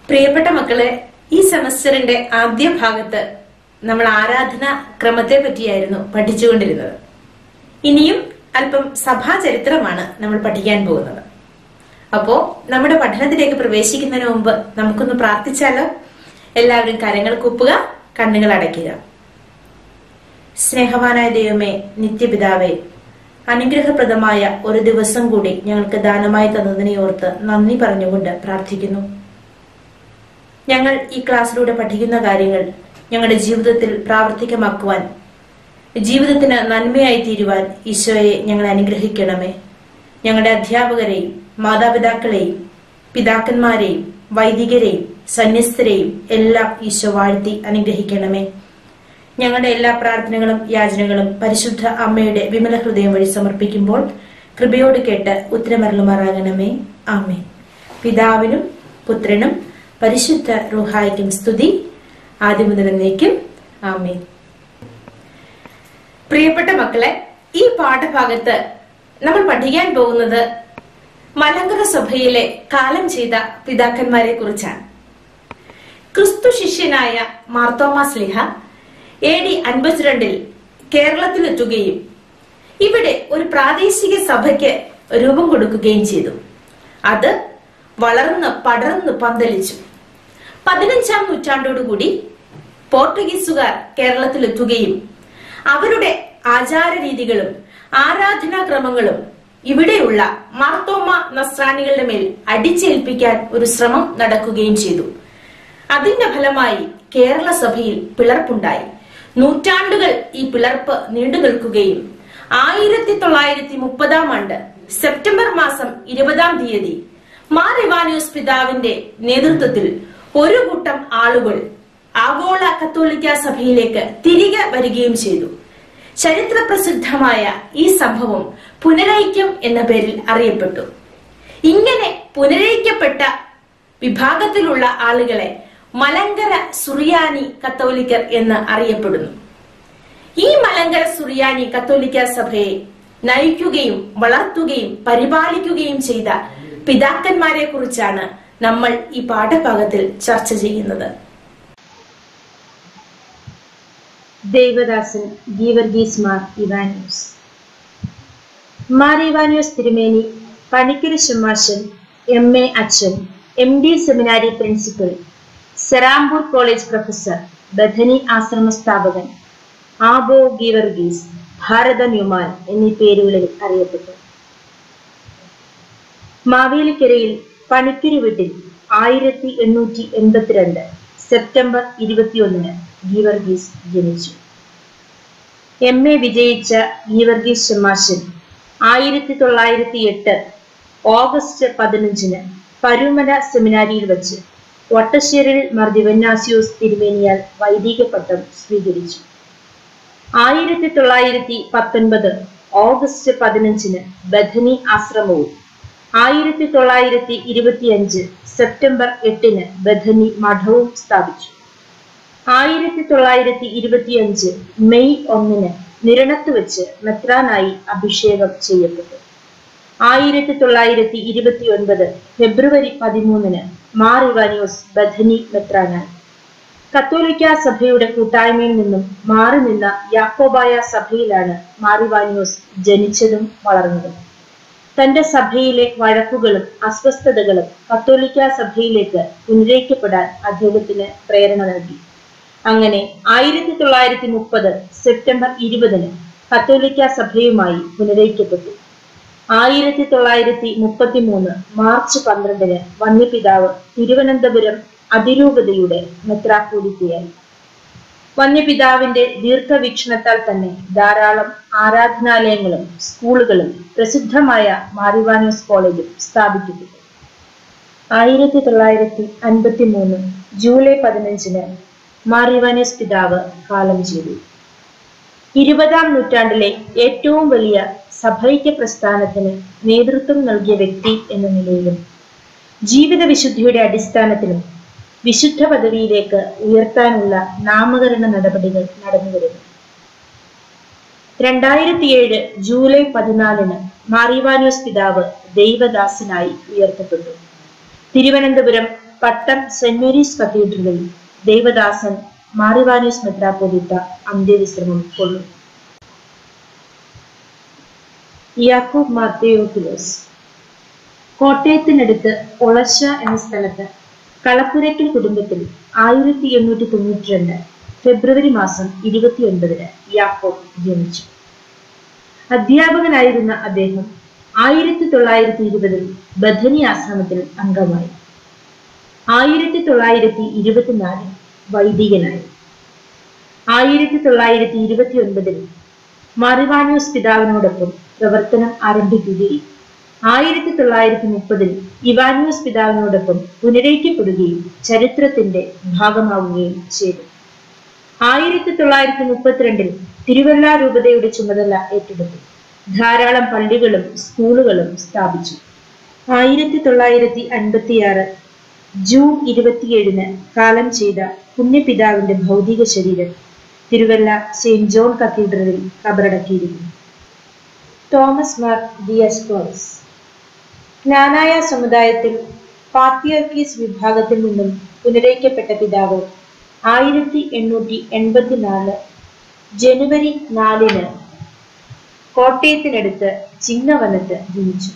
പ്രിയപ്പെട്ട മക്കളെ ഈ സെമസ്റ്ററിന്റെ ആദ്യ ഭാഗത്ത് നമ്മൾ ആരാധന ക്രമത്തെ പറ്റിയായിരുന്നു പഠിച്ചുകൊണ്ടിരുന്നത് ഇനിയും അല്പം സഭാചരിത്രമാണ് നമ്മൾ പഠിക്കാൻ പോകുന്നത് അപ്പോ നമ്മുടെ പഠനത്തിലേക്ക് പ്രവേശിക്കുന്നതിന് മുമ്പ് നമുക്കൊന്ന് പ്രാർത്ഥിച്ചാലോ എല്ലാവരും കരങ്ങൾ കൂപ്പുക കണ്ണുകൾ അടയ്ക്കുക സ്നേഹവാനായ ദൈവമേ നിത്യപിതാവേ അനുഗ്രഹപ്രദമായ ഒരു ദിവസം കൂടി ഞങ്ങൾക്ക് ദാനമായി തന്നതിനെ ഓർത്ത് നന്ദി പറഞ്ഞുകൊണ്ട് പ്രാർത്ഥിക്കുന്നു ഞങ്ങൾ ഈ ക്ലാസ്സിലൂടെ പഠിക്കുന്ന കാര്യങ്ങൾ ഞങ്ങളുടെ ജീവിതത്തിൽ പ്രാവർത്തികമാക്കുവാൻ ജീവിതത്തിന് നന്മയായി തീരുവാൻ ഈശോയെ ഞങ്ങൾ അനുഗ്രഹിക്കണമേ ഞങ്ങളുടെ അധ്യാപകരെയും മാതാപിതാക്കളെയും പിതാക്കന്മാരെയും വൈദികരെയും സന്യസ്തരെയും എല്ലാം ഈശോ വാഴ്ത്തി അനുഗ്രഹിക്കണമേ ഞങ്ങളുടെ എല്ലാ പ്രാർത്ഥനകളും യാചനകളും പരിശുദ്ധ അമ്മയുടെ വിമല ഹൃദയം വഴി സമർപ്പിക്കുമ്പോൾ കൃപയോട് കേട്ട് ഉത്തരമരളുമാറാകണമേ ആമേ പിതാവിനും പുത്രനും പരിശുദ്ധ റുഹായിക്കും സ്തുതി ആദ്യം മുതൽ എന്നേക്കും ആമേ പ്രിയപ്പെട്ട മക്കളെ ഈ പാഠഭാഗത്ത് നമ്മൾ പഠിക്കാൻ പോകുന്നത് മലങ്കര സഭയിലെ കാലം ചെയ്ത പിതാക്കന്മാരെ കുറിച്ചാണ് ക്രിസ്തു ശിഷ്യനായ മാർത്തോമാസ് ലിഹ എ ഡി അൻപത്തിരണ്ടിൽ കേരളത്തിലെത്തുകയും ഇവിടെ ഒരു പ്രാദേശിക സഭയ്ക്ക് രൂപം കൊടുക്കുകയും ചെയ്തു അത് വളർന്ന് പടർന്ന് പന്തലിച്ചു പതിനഞ്ചാം നൂറ്റാണ്ടോടുകൂടി പോർട്ടുഗീസുകാർ കേരളത്തിലെത്തുകയും അവരുടെ ആചാരരീതികളും ആരാധനാക്രമങ്ങളും ഇവിടെയുള്ള മാർത്തോമ നസ്രാണികളുടെ മേൽ അടിച്ചേൽപ്പിക്കാൻ ഒരു ശ്രമം നടക്കുകയും ചെയ്തു അതിന്റെ ഫലമായി കേരള സഭയിൽ പിളർപ്പുണ്ടായി നൂറ്റാണ്ടുകൾ ഈ പിളർപ്പ് നീണ്ടു നിൽക്കുകയും ആയിരത്തി തൊള്ളായിരത്തി മുപ്പതാം ആണ്ട് സെപ്റ്റംബർ മാസം ഇരുപതാം തീയതി മാർ ഇവാനിയോസ് പിതാവിന്റെ നേതൃത്വത്തിൽ ഒരു കൂട്ടം ആളുകൾ ആഗോള കത്തോലിക്ക സഭയിലേക്ക് തിരികെ വരികയും ചെയ്തു ചരിത്ര പ്രസിദ്ധമായ ഈ സംഭവം പുനരൈക്യം എന്ന പേരിൽ അറിയപ്പെട്ടു ഇങ്ങനെ പുനരൈക്യപ്പെട്ട വിഭാഗത്തിലുള്ള ആളുകളെ മലങ്കര സുറിയാനി കത്തോലിക്കർ എന്ന് അറിയപ്പെടുന്നു ഈ മലങ്കര സുറിയാനി കത്തോലിക്ക സഭയെ നയിക്കുകയും വളർത്തുകയും പരിപാലിക്കുകയും ചെയ്ത പിതാക്കന്മാരെ കുറിച്ചാണ് നമ്മൾ ഈ പാഠഭാഗത്തിൽ ചർച്ച ചെയ്യുന്നത് ദേവദാസൻ ഗീവർഗീസ് മാർ ഇവാനിയോസ് മാർ ഇവാനിയോസ് തിരുമേനി പണിക്കരി ശമാശൻ എം എ അച്ഛൻ M D seminary principal Serampore college professor Bethany ആശ്രമ സ്ഥാപകൻ ആബോ ഗീവർഗീസ് ഭാരത ന്യൂമാൻ എന്നീ പേരുകളിൽ അറിയപ്പെട്ടു മാവേലിക്കരയിൽ പണിക്കരി വീട്ടിൽ ആയിരത്തി എണ്ണൂറ്റി എൺപത്തിരണ്ട് സെപ്റ്റംബർ ഇരുപത്തിയൊന്നിന് ഗീവർഗീസ് ജനിച്ചു എം എ വിജയിച്ച ഗീവർഗീസ് ഷമാശൻ ആയിരത്തി തൊള്ളായിരത്തി എട്ട് ഓഗസ്റ്റ് പതിനഞ്ചിന് പരുമല സെമിനാരിയിൽ വച്ച് വട്ടശ്ശേരിൽ മാർ ദിവന്നാസിയോസ് തിരുമേനിയാൽ വൈദിക പട്ടം സ്വീകരിച്ചു ആയിരത്തി തൊള്ളായിരത്തി പത്തൊൻപത് ഓഗസ്റ്റ് പതിനഞ്ചിന് ബഥനി ആശ്രമവും ആയിരത്തി തൊള്ളായിരത്തി ഇരുപത്തിയഞ്ച് സെപ്റ്റംബർ എട്ടിന് ബഥനി മഠവും സ്ഥാപിച്ചു ആയിരത്തി തൊള്ളായിരത്തി ഇരുപത്തിയഞ്ച് മെയ് ഒന്നിന് നിരണത്ത് വെച്ച് മെത്രാനായി അഭിഷേകം ചെയ്യപ്പെട്ടു ആയിരത്തി തൊള്ളായിരത്തി ഇരുപത്തി ഒൻപത് ഫെബ്രുവരി പതിമൂന്നിന് മാർ ഇവാനിയോസ് ബഥനി മെത്രാനായി കത്തോലിക്ക സഭയുടെ കൂട്ടായ്മയിൽ നിന്നും മാറി നിന്ന യാക്കോബായ സഭയിലാണ് മാറിവാനിയോസ് ജനിച്ചതും വളർന്നതും തന്റെ സഭയിലെ വഴക്കുകളും അസ്വസ്ഥതകളും കത്തോലിക്ക സഭയിലേക്ക് പുനരയിക്കപ്പെടാൻ അദ്ദേഹത്തിന് പ്രേരണ നൽകി അങ്ങനെ ആയിരത്തി തൊള്ളായിരത്തി മുപ്പത് സെപ്റ്റംബർ ഇരുപതിന് കത്തോലിക്ക സഭയുമായി പുനരയിക്കപ്പെട്ടു ആയിരത്തി തൊള്ളായിരത്തി മുപ്പത്തി മൂന്ന് മാർച്ച് പന്ത്രണ്ടിന് വന്യപിതാവ് തിരുവനന്തപുരം അതിരൂപതയുടെ മെത്രാപ്പോലിത്തയായി വന്യപിതാവിന്റെ ദീർഘവീക്ഷണത്താൽ തന്നെ ധാരാളം ആരാധനാലയങ്ങളും സ്കൂളുകളും പ്രസിദ്ധമായ മാറിവാനോസ് കോളേജും സ്ഥാപിക്കപ്പെട്ടു ആയിരത്തി തൊള്ളായിരത്തി അൻപത്തി മൂന്ന് ജൂലൈ പതിനഞ്ചിന് മാറിവാനോസ് പിതാവ് കാലം ചെയ്തു ഇരുപതാം നൂറ്റാണ്ടിലെ ഏറ്റവും വലിയ സഭൈക്യ പ്രസ്ഥാനത്തിന് നേതൃത്വം നൽകിയ വ്യക്തി എന്ന നിലയിലും ജീവിത വിശുദ്ധിയുടെ അടിസ്ഥാനത്തിലും വിശുദ്ധ പദവിയിലേക്ക് ഉയർത്താനുള്ള നാമകരണ നടപടികൾ നടന്നുവരുന്നു രണ്ടായിരത്തിയേഴ് ജൂലൈ പതിനാലിന് മാറിവാനോസ് പിതാവ് ദൈവദാസനായി ഉയർത്തപ്പെട്ടു തിരുവനന്തപുരം പട്ടം സെന്റ് മേരീസ് കത്തീഡ്രലിൽ ദേവദാസൻ മാറിവാനൂസ് മെത്രാപ്പൊലിത്ത അന്ത്യവിശ്രമം കൊള്ളും യാക്കൂബ് മാർത്തിയോഫിലോസ് കോട്ടയത്തിനടുത്ത് ഒളശ എന്ന സ്ഥലത്ത് കളപ്പുരയ്ക്കൽ കുടുംബത്തിൽ ആയിരത്തി എണ്ണൂറ്റി തൊണ്ണൂറ്റി രണ്ട് ഫെബ്രുവരി മാസം ഇരുപത്തിയൊൻപതിന് യാക്കോബ് ജനിച്ചു അധ്യാപകനായിരുന്ന അദ്ദേഹം ആയിരത്തി തൊള്ളായിരത്തി ഇരുപതിൽ ബഥനി ആശ്രമത്തിൽ അംഗമായി ആയിരത്തി തൊള്ളായിരത്തി ഇരുപത്തിനാലിൽ വൈദികനായി ആയിരത്തി തൊള്ളായിരത്തി ഇരുപത്തി ഒൻപതിൽ മാറിവാനോസ് പിതാവിനോടൊപ്പം പ്രവർത്തനം ആരംഭിക്കുകയും ആയിരത്തി തൊള്ളായിരത്തി മുപ്പതിൽ ഇവാനിയോസ് പിതാവിനോടൊപ്പം പുനരയിക്കപ്പെടുകയും ചരിത്രത്തിന്റെ ഭാഗമാവുകയും ചെയ്തു ആയിരത്തി തൊള്ളായിരത്തി മുപ്പത്തിരണ്ടിൽ തിരുവല്ല രൂപതയുടെ ചുമതല ഏറ്റെടുത്തു ധാരാളം പള്ളികളും സ്കൂളുകളും സ്ഥാപിച്ചു ആയിരത്തി തൊള്ളായിരത്തി അൻപത്തിയാറ് ജൂൺ ഇരുപത്തിയേഴിന് കാലം ചെയ്ത പുണ്യപിതാവിന്റെ ഭൗതിക ശരീരം തിരുവല്ല സെയിന്റ് ജോൺ കത്തീഡ്രലിൽ കബറടക്കിയിരിക്കുന്നു തോമസ് മാർ ദിയസ്കോസ് ജ്ഞാനായ സമുദായത്തിൽ പാത്തിയർക്കീസ് വിഭാഗത്തിൽ നിന്നും പുനരയിക്കപ്പെട്ട പിതാവ് ആയിരത്തി എണ്ണൂറ്റി എൺപത്തിനാല് ജനുവരി നാലിന് കോട്ടയത്തിനടുത്ത് ചിങ്ങവനത്ത് ജനിച്ചു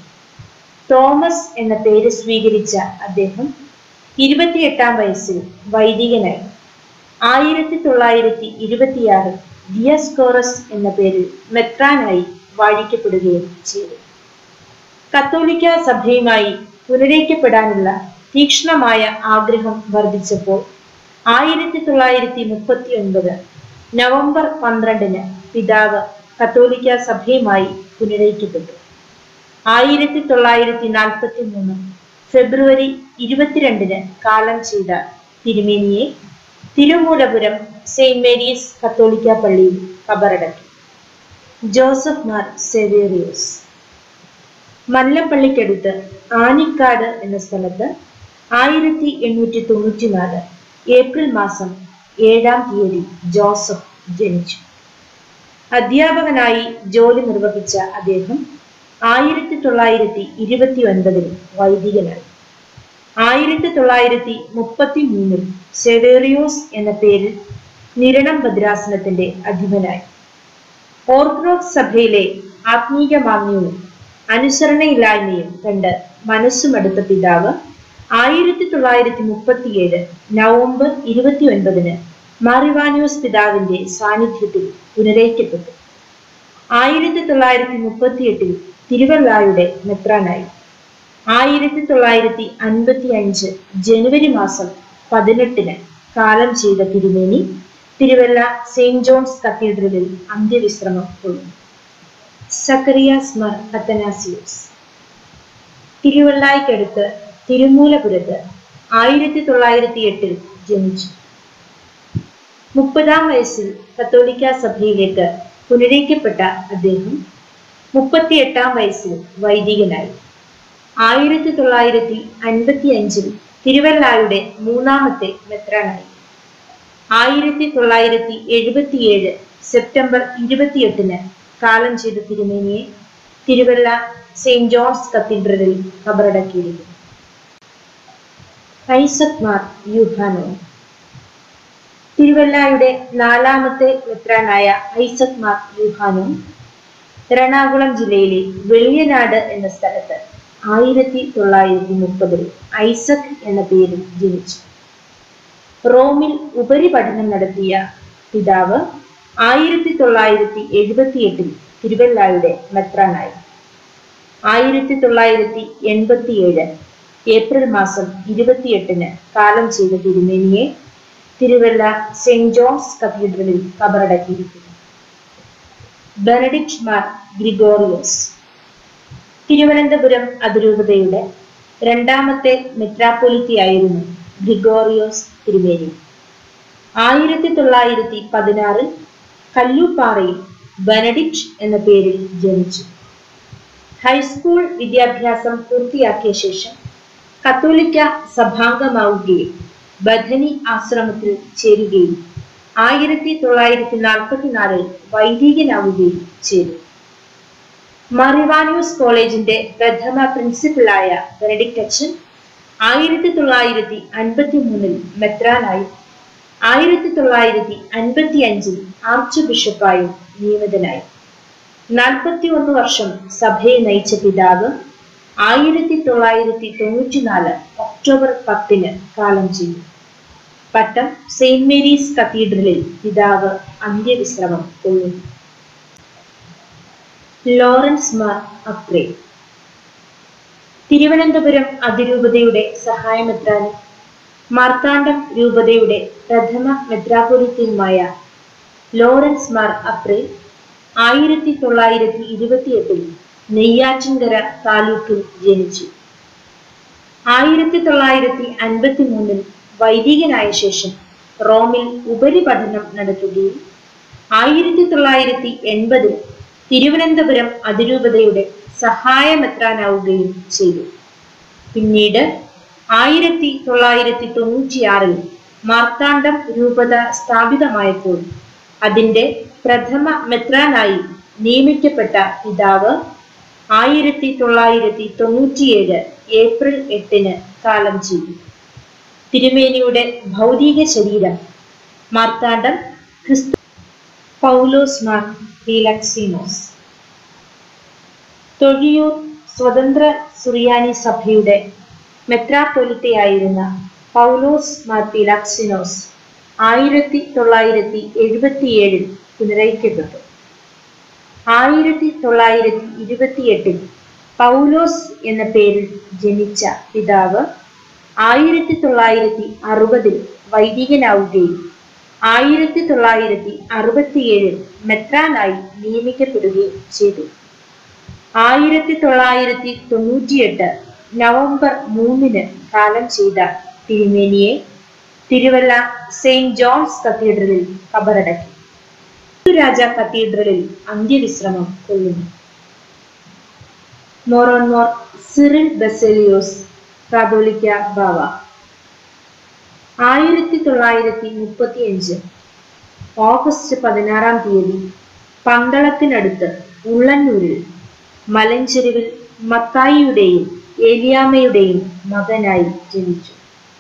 തോമസ് എന്ന പേര് സ്വീകരിച്ച അദ്ദേഹം ഇരുപത്തിയെട്ടാം വയസ്സിൽ വൈദികനായി ആയിരത്തി തൊള്ളായിരത്തി ഇരുപത്തിയാറ് ദിയസ്കോറസ് എന്ന പേരിൽ മെത്രാനായി വാഴിക്കപ്പെടുകയും ചെയ്തു കത്തോലിക്ക സഭയുമായി പുനരയിക്കപ്പെടാനുള്ള തീക്ഷ്ണമായ ആഗ്രഹം വർദ്ധിച്ചപ്പോൾ ആയിരത്തി തൊള്ളായിരത്തി മുപ്പത്തി ഒൻപത് നവംബർ പന്ത്രണ്ടിന് പിതാവ് കത്തോലിക്ക സഭയുമായി പുനരയിക്കപ്പെട്ടു ആയിരത്തി തൊള്ളായിരത്തി നാൽപ്പത്തി മൂന്ന് ഫെബ്രുവരി ഇരുപത്തിരണ്ടിന് കാലം ചെയ്ത തിരുമേനിയെ തിരുമൂലപുരം സെയിന്റ് മേരീസ് കത്തോലിക്ക പള്ളിയിൽ കബറടക്കി ജോസഫ് മാർ സെവേറിയോസ് മല്ലപ്പള്ളിക്കടുത്ത് ആനിക്കാട് എന്ന സ്ഥലത്ത് ആയിരത്തി എണ്ണൂറ്റി തൊണ്ണൂറ്റിനാല് ഏപ്രിൽ മാസം ഏഴാം തീയതി ജോസഫ് ജനിച്ചു അധ്യാപകനായി ജോലി നിർവഹിച്ച അദ്ദേഹം ആയിരത്തി തൊള്ളായിരത്തി ഇരുപത്തി ഒൻപതിൽ വൈദികനായി ആയിരത്തി തൊള്ളായിരത്തി മുപ്പത്തി മൂന്നിൽ സെവേറിയോസ് എന്ന പേരിൽ നിരണം ഭദ്രാസനത്തിന്റെ അധിപനായി ഓർത്തഡോക്സ് സഭയിലെ ആത്മീക മാന്യവും അനുസരണയില്ലായ്മയും കണ്ട് മനസ്സുമടുത്ത പിതാവ് ആയിരത്തി തൊള്ളായിരത്തി മുപ്പത്തിയേഴ് നവംബർ ഇരുപത്തി ഒൻപതിന് മാറിവാനിയോസ് പിതാവിന്റെ സാന്നിധ്യത്തിൽ പുനരയിക്കപ്പെട്ടു ആയിരത്തി തൊള്ളായിരത്തി മുപ്പത്തിയെട്ടിൽ തിരുവല്ലായുടെ മെത്രാനായി ആയിരത്തി തൊള്ളായിരത്തി അൻപത്തി അഞ്ച് ജനുവരി മാസം പതിനെട്ടിന് കാലം ചെയ്ത തിരുമേനി തിരുവല്ല സെയിന്റ് ജോൺസ് കത്തീഡ്രലിൽ അന്ത്യവിശ്രമം കൊള്ളുന്നു സക്കറിയാസ് മർ അത്തനാസിയോസ് തിരുവല്ലായ്ക്കടുത്ത് തിരുമൂലപുരത്ത് ആയിരത്തി തൊള്ളായിരത്തി എട്ടിൽ ജനിച്ചു മുപ്പതാം വയസ്സിൽ കത്തോലിക്ക സഭയിലേക്ക് പുനരയിക്കപ്പെട്ട അദ്ദേഹം മുപ്പത്തിയെട്ടാം വയസ്സിൽ വൈദികനായി ആയിരത്തി തൊള്ളായിരത്തി അൻപത്തി അഞ്ചിൽ തിരുവല്ലായുടെ മൂന്നാമത്തെ മെത്രാനായി ആയിരത്തി തൊള്ളായിരത്തി എഴുപത്തിയേഴ് സെപ്റ്റംബർ ഇരുപത്തിയെട്ടിന് കാലം ചെയ്ത തിരുമേനിയെ തിരുവല്ല സെയിന്റ് ജോൺസ് കത്തീഡ്രലിൽ കബറടക്കിയിരിക്കുന്നു ഐസക് മാർ യുഹാനോ തിരുവല്ലായുടെ നാലാമത്തെ മെത്രാനായ ഐസക് മാർ യുഹാനോ എറണാകുളം ജില്ലയിലെ വെളിയനാട് എന്ന സ്ഥലത്ത് ആയിരത്തി തൊള്ളായിരത്തി മുപ്പതിൽ ഐസക് എന്ന പേരിൽ ജനിച്ചു റോമിൽ ഉപരിപഠനം നടത്തിയ പിതാവ് ആയിരത്തി തൊള്ളായിരത്തി എഴുപത്തിയെട്ടിൽ തിരുവല്ലായുടെ മെത്രാനായി ആയിരത്തി തൊള്ളായിരത്തി എൺപത്തിയേഴ് ഏപ്രിൽ മാസം ഇരുപത്തിയെട്ടിന് കാലം ചെയ്ത തിരുമേനിയെ തിരുവല്ല സെയിന്റ് ജോൺസ് കത്തീഡ്രലിൽ കബറടക്കിയിരിക്കുന്നു ബെനഡിക്ട് മാർ ഗ്രിഗോറിയോസ് തിരുവനന്തപുരം അതിരൂപതയുടെ രണ്ടാമത്തെ മെത്രാപ്പൊലിത്തിയായിരുന്നു ഗ്രിഗോറിയോസ് തിരുമേനി ആയിരത്തി തൊള്ളായിരത്തി പതിനാറിൽ കല്ലൂപ്പാറയിൽ ബെനഡിക്ട് എന്ന പേരിൽ ജനിച്ചു ഹൈസ്കൂൾ വിദ്യാഭ്യാസം പൂർത്തിയാക്കിയ ശേഷം കത്തോലിക്ക സഭാംഗമാവുകയും ബഥനി ആശ്രമത്തിൽ ചേരുകയും ആയിരത്തി തൊള്ളായിരത്തി നാൽപ്പത്തിനാലിൽ വൈദികനാവുകയും ചെയ്തു മറിവാനിയൂസ് കോളേജിന്റെ പ്രഥമ പ്രിൻസിപ്പലായ ബെനഡിക്ട് അച്ഛൻ ആയിരത്തി തൊള്ളായിരത്തി അൻപത്തി മൂന്നിൽ മെത്രാനായി ആയിരത്തി തൊള്ളായിരത്തി അൻപത്തി അഞ്ചിൽ ആർച്ച് ബിഷപ്പായും നിയമിതനായി നാൽപ്പത്തി ഒന്ന് വർഷം സഭയെ നയിച്ച പിതാവ് ആയിരത്തി തൊള്ളായിരത്തി തൊണ്ണൂറ്റിനാല് ഒക്ടോബർ പത്തിന് കാലം ചെയ്തു പട്ടം സെയിന്റ് മേരീസ് കത്തീഡ്രലിൽ പിതാവ് അന്ത്യവിശ്രമം കൊള്ളുന്നു ലോറൻസ് മാർ അപ്രേ തിരുവനന്തപുരം അതിരൂപതയുടെ സഹായമെത്രാനും മാർത്താണ്ഡം രൂപതയുടെ പ്രഥമ മെത്രാപൊലിത്തനുമായ ലോറൻസ് മാർ അപ്രേ ആയിരത്തി തൊള്ളായിരത്തി ഇരുപത്തിയെട്ടിൽ നെയ്യാറ്റിൻകര താലൂക്കിൽ ജനിച്ചു ആയിരത്തി തൊള്ളായിരത്തി അൻപത്തി മൂന്നിൽ വൈദികനായ ശേഷം റോമിൽ ഉപരിപഠനം നടത്തുകയും ആയിരത്തി തൊള്ളായിരത്തി എൺപതിൽ തിരുവനന്തപുരം അതിരൂപതയുടെ സഹായമെത്രാനാവുകയും ചെയ്തു പിന്നീട് ആയിരത്തി തൊള്ളായിരത്തി തൊണ്ണൂറ്റിയാറിൽ മാർത്താണ്ഡം രൂപത സ്ഥാപിതമായപ്പോൾ അതിന്റെ പ്രഥമ മെത്രാനായി നിയമിക്കപ്പെട്ട പിതാവ് ആയിരത്തി തൊള്ളായിരത്തി തൊണ്ണൂറ്റിയേഴ് ഏപ്രിൽ എട്ടിന് കാലം ചെയ്തു തിരുമേനിയുടെ ഭൗതിക ശരീരം മാർത്താണ്ഡം ക്രിസ്തു പൗലോസ് മാർ ഫീലക്സിനോസ് തൊഴിയൂർ സ്വതന്ത്ര സുറിയാനി സഭയുടെ മെത്രാപ്പൊലിത്തയായിരുന്ന പൗലോസ് മാർ ഫീലക്സിനോസ് ആയിരത്തി തൊള്ളായിരത്തി എഴുപത്തിയേഴിൽ പുനരയിക്കപ്പെട്ടു ആയിരത്തി തൊള്ളായിരത്തി ഇരുപത്തിയെട്ടിൽ പൗലോസ് എന്ന പേരിൽ ജനിച്ച പിതാവ് ആയിരത്തി തൊള്ളായിരത്തി അറുപതിൽ വൈദികനാവുകയും ആയിരത്തി തൊള്ളായിരത്തി അറുപത്തിയേഴിൽ മെത്രാനായി നിയമിക്കപ്പെടുകയും ചെയ്തു ആയിരത്തി തൊള്ളായിരത്തി തൊണ്ണൂറ്റിയെട്ട് നവംബർ മൂന്നിന് കാലം ചെയ്ത തിരുമേനിയെ തിരുവല്ല സെയിന്റ് ജോൺസ് കത്തീഡ്രലിൽ കബറടക്കി രാജ കത്തീഡ്രലിൽ അന്ത്യവിശ്രമം കൊള്ളുന്നു മോറോൺമോർ സിറിൽ ബെസലിയോസ് കാതോലിക്ക ബാവ ആയിരത്തി തൊള്ളായിരത്തി മുപ്പത്തി അഞ്ച് ഓഗസ്റ്റ് പതിനാറാം തീയതി പന്തളത്തിനടുത്ത് ഉള്ളന്നൂരിൽ മലഞ്ചെരുവിൽ മത്തായിയുടെയും ഏലിയാമയുടെയും മകനായി ജനിച്ചു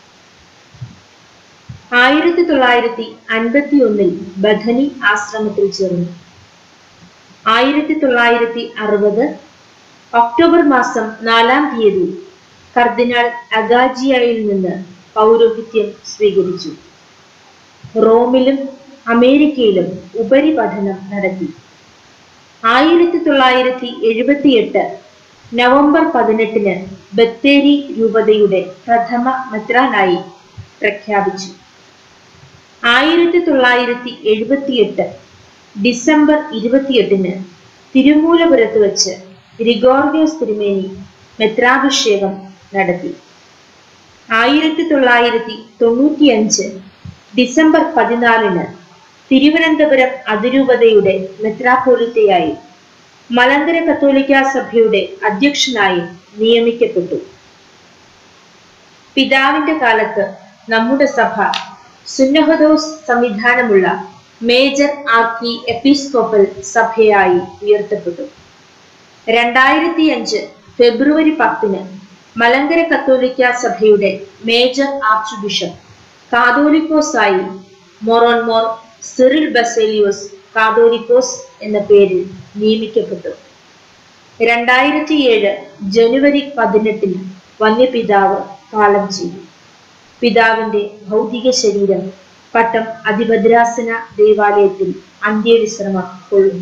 ആയിരത്തി തൊള്ളായിരത്തി അൻപത്തി ഒന്നിൽ ബഥനി ആശ്രമത്തിൽ ചേർന്നു ആയിരത്തി തൊള്ളായിരത്തി അറുപത് ഒക്ടോബർ മാസം നാലാം തീയതി കർദിനാൾ അഗാജിയയിൽ നിന്ന് പൗരോഹിത്യം സ്വീകരിച്ചു റോമിലും അമേരിക്കയിലും ഉപരിപഠനം നടത്തി ആയിരത്തി തൊള്ളായിരത്തി എഴുപത്തിയെട്ട് നവംബർ പതിനെട്ടിന് ബത്തേരി രൂപതയുടെ പ്രഥമ മെത്രാനായി പ്രഖ്യാപിച്ചു ആയിരത്തി തൊള്ളായിരത്തി എഴുപത്തിയെട്ട് ഡിസംബർ ഇരുപത്തിയെട്ടിന് തിരുമൂലപുരത്ത് വച്ച് ഗ്രിഗോർഗിയോസ് തിരുമേനി മെത്രാഭിഷേകം നടത്തി ആയിരത്തി തൊള്ളായിരത്തി തൊണ്ണൂറ്റിയഞ്ച് ഡിസംബർ പതിനാലിന് തിരുവനന്തപുരം അതിരൂപതയുടെ മെത്രാപോലിത്തയായി മലങ്കര കത്തോലിക്ക സഭയുടെ അധ്യക്ഷനായി നിയമിക്കപ്പെട്ടു പിതാവിന്റെ കാലത്ത് നമ്മുടെ സഭ സുന്നഹദോസ് സംവിധാനമുള്ള മേജർ ആർക്കി എപ്പിസ്കോപ്പൽ സഭയായി ഉയർത്തപ്പെട്ടു രണ്ടായിരത്തി അഞ്ച് ഫെബ്രുവരി പത്തിന് മലങ്കര കത്തോലിക്ക സഭയുടെ മേജർ ആർച്ച് ബിഷപ്പ് കാതോലിക്കോസായി മൊറോൺമോർ സിറിൽ ബസേലിയോസ് കാതോലിക്കോസ് എന്ന പേരിൽ നിയമിക്കപ്പെട്ടു രണ്ടായിരത്തി ഏഴ് ജനുവരി പതിനെട്ടിന് വന്യപിതാവ് കാലം ചെയ്തു പിതാവിന്റെ ഭൗതിക ശരീരം പട്ടം അതിഭദ്രാസന ദേവാലയത്തിൽ അന്ത്യവിശ്രമം കൊള്ളുന്നു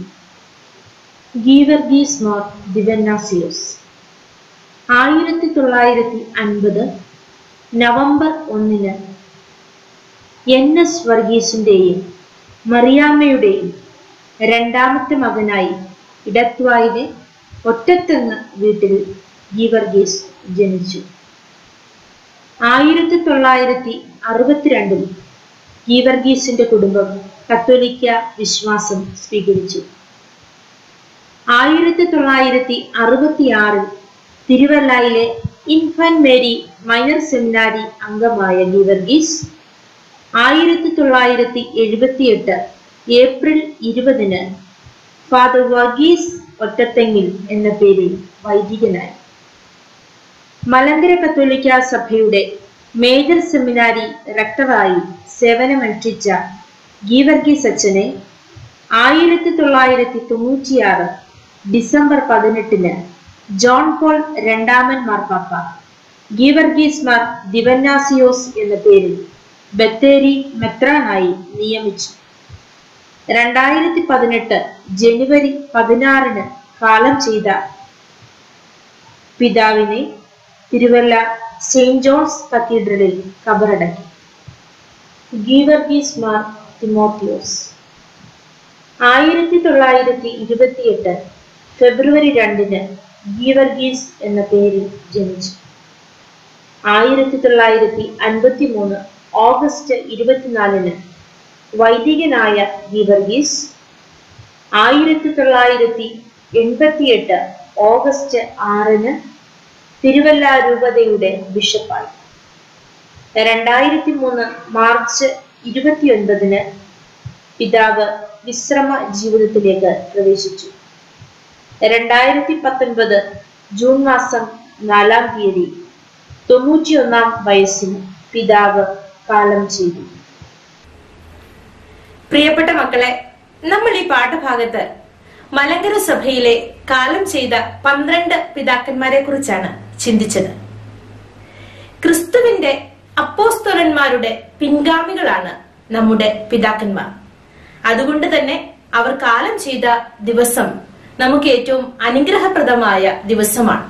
ഗീവർഗീസ് മോർ ദിവന്നാസിയോസ് ആയിരത്തി തൊള്ളായിരത്തി അൻപത് നവംബർ ഒന്നിന് എൻ എസ് വർഗീസിന്റെയും മറിയാമ്മയുടെയും രണ്ടാമത്തെ മകനായി ഇടത്വായിലെ ഒറ്റത്തെങ്ങ് വീട്ടിൽ ഗീവർഗീസ് ജനിച്ചു ആയിരത്തി തൊള്ളായിരത്തി അറുപത്തിരണ്ടിൽ ഗീവർഗീസിന്റെ കുടുംബം കത്തോലിക്ക വിശ്വാസം സ്വീകരിച്ചു ആയിരത്തി തൊള്ളായിരത്തി അറുപത്തിയാറിൽ തിരുവല്ലയിലെ ഇൻഫൻ മേരി മൈനർ സെമിനാരി അംഗമായ ഗീവർഗീസ് ആയിരത്തി തൊള്ളായിരത്തി എഴുപത്തിയെട്ട് ഏപ്രിൽ ഇരുപതിന് ഫാദർ വർഗീസ് ഒറ്റത്തെങ്ങിൽ എന്ന പേരിൽ വൈദികനായി മലങ്കര കത്തോലിക്ക സഭയുടെ മേജർ സെമിനാരി റക്ടറായി സേവനമനുഷ്ഠിച്ച ഗീവർഗീസ് അച്ഛനെ ആയിരത്തി തൊള്ളായിരത്തി തൊണ്ണൂറ്റിയാറ് ഡിസംബർ പതിനെട്ടിന് ജോൺ പോൾ രണ്ടാമൻ മാർപ്പാപ്പ ഗീവർഗീസ് മാർ ദിവന്നാസിയോസ് എന്ന പേരിൽ ബത്തേരി മെത്രാനായി നിയമിച്ചു രണ്ടായിരത്തി പതിനെട്ട് ജനുവരി പതിനാറിന് കാലം ചെയ്ത പിതാവിനെ തിരുവല്ല സെയിന്റ് ജോൺസ് കത്തീഡ്രലിൽ കബറടക്കി ഗീവർഗീസ് മാർ തിമോത്തിയോസ് ആയിരത്തി തൊള്ളായിരത്തി ഇരുപത്തിയെട്ട് ഫെബ്രുവരി രണ്ടിന് ഗീവർഗീസ് എന്ന പേരിൽ ജനിച്ചു ആയിരത്തി തൊള്ളായിരത്തി അൻപത്തി മൂന്ന് ഓഗസ്റ്റ് ഇരുപത്തിനാലിന് വൈദികനായ ഗീവർഗീസ് ആയിരത്തി തൊള്ളായിരത്തി എൺപത്തിയെട്ട് ഓഗസ്റ്റ് ആറിന് തിരുവല്ല രൂപതയുടെ ബിഷപ്പായി രണ്ടായിരത്തി മൂന്ന് മാർച്ച് ഇരുപത്തിയൊൻപതിന് പിതാവ് വിശ്രമ ജീവിതത്തിലേക്ക് പ്രവേശിച്ചു രണ്ടായിരത്തി പത്തൊൻപത് ജൂൺ മാസം നാലാം തീയതി തൊണ്ണൂറ്റിയൊന്നാം വയസ്സിൽ പിതാവ് കാലം ചെയ്തു പ്രിയപ്പെട്ട മക്കളെ നമ്മൾ ഈ പാഠഭാഗത്ത് മലങ്കര സഭയിലെ കാലം ചെയ്ത പന്ത്രണ്ട് പിതാക്കന്മാരെ കുറിച്ചാണ് ചിന്തിച്ചത് ക്രിസ്തുവിന്റെ അപ്പോസ്തോലന്മാരുടെ പിൻഗാമികളാണ് നമ്മുടെ പിതാക്കന്മാർ അതുകൊണ്ട് തന്നെ അവർ കാലം ചെയ്ത ദിവസം നമുക്ക് ഏറ്റവും അനുഗ്രഹപ്രദമായ ദിവസമാണ്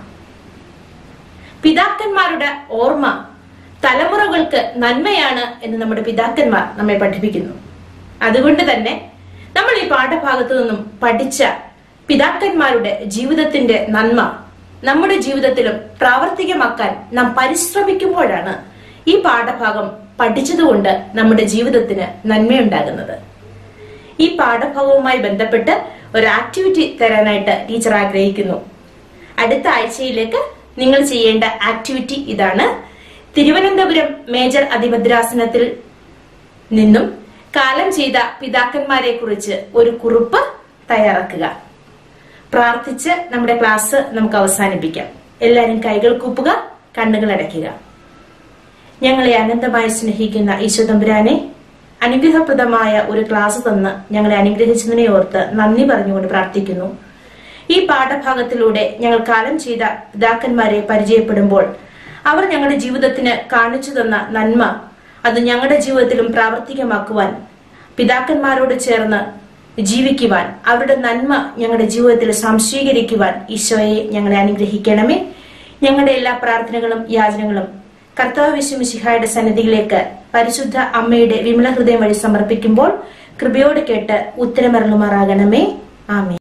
പിതാക്കന്മാരുടെ ഓർമ്മ തലമുറകൾക്ക് നന്മയാണ് എന്ന് നമ്മുടെ പിതാക്കന്മാർ നമ്മെ പഠിപ്പിക്കുന്നു അതുകൊണ്ട് തന്നെ നമ്മൾ ഈ പാഠഭാഗത്തു നിന്നും പഠിച്ച പിതാക്കന്മാരുടെ ജീവിതത്തിന്റെ നന്മ നമ്മുടെ ജീവിതത്തിലും പ്രാവർത്തികമാക്കാൻ നാം പരിശ്രമിക്കുമ്പോഴാണ് ഈ പാഠഭാഗം പഠിച്ചതുകൊണ്ട് നമ്മുടെ ജീവിതത്തിന് നന്മയുണ്ടാകുന്നത് ഈ പാഠഭാഗവുമായി ബന്ധപ്പെട്ട് ഒരു ആക്ടിവിറ്റി തരാനായിട്ട് ടീച്ചർ ആഗ്രഹിക്കുന്നു അടുത്ത ആഴ്ചയിലേക്ക് നിങ്ങൾ ചെയ്യേണ്ട ആക്ടിവിറ്റി ഇതാണ് തിരുവനന്തപുരം മേജർ അതിഭദ്രാസനത്തിൽ നിന്നും കാലം ചെയ്ത പിതാക്കന്മാരെ കുറിച്ച് ഒരു കുറിപ്പ് തയ്യാറാക്കുക പ്രാർത്ഥിച്ച് നമ്മുടെ ക്ലാസ് നമുക്ക് അവസാനിപ്പിക്കാം എല്ലാവരും കൈകൾ കൂപ്പുക കണ്ണുകൾ അടയ്ക്കുക ഞങ്ങളെ അനന്തമായി സ്നേഹിക്കുന്ന ഈശ്വതമ്പുരാനെ അനുഗ്രഹപ്രദമായ ഒരു ക്ലാസ് തന്ന് ഞങ്ങളെ അനുഗ്രഹിച്ചതിനെ ഓർത്ത് നന്ദി പറഞ്ഞുകൊണ്ട് പ്രാർത്ഥിക്കുന്നു ഈ പാഠഭാഗത്തിലൂടെ ഞങ്ങൾ കാലം ചെയ്ത പിതാക്കന്മാരെ പരിചയപ്പെടുമ്പോൾ അവർ ഞങ്ങളുടെ ജീവിതത്തിന് കാണിച്ചു തന്ന നന്മ അത് ഞങ്ങളുടെ ജീവിതത്തിലും പ്രാവർത്തികമാക്കുവാൻ പിതാക്കന്മാരോട് ചേർന്ന് ജീവിക്കുവാൻ അവരുടെ നന്മ ഞങ്ങളുടെ ജീവിതത്തിൽ സംശീകരിക്കുവാൻ ഈശോയെ ഞങ്ങളെ അനുഗ്രഹിക്കണമേ ഞങ്ങളുടെ എല്ലാ പ്രാർത്ഥനകളും യാചനകളും കർത്താവ് വിശ്വമിശിഹായുടെ സന്നിധിയിലേക്ക് പരിശുദ്ധ അമ്മയുടെ വിമല ഹൃദയം വഴി സമർപ്പിക്കുമ്പോൾ കൃപയോട് കേട്ട് ഉത്തരമരളുമാറാകണമേ ആമേ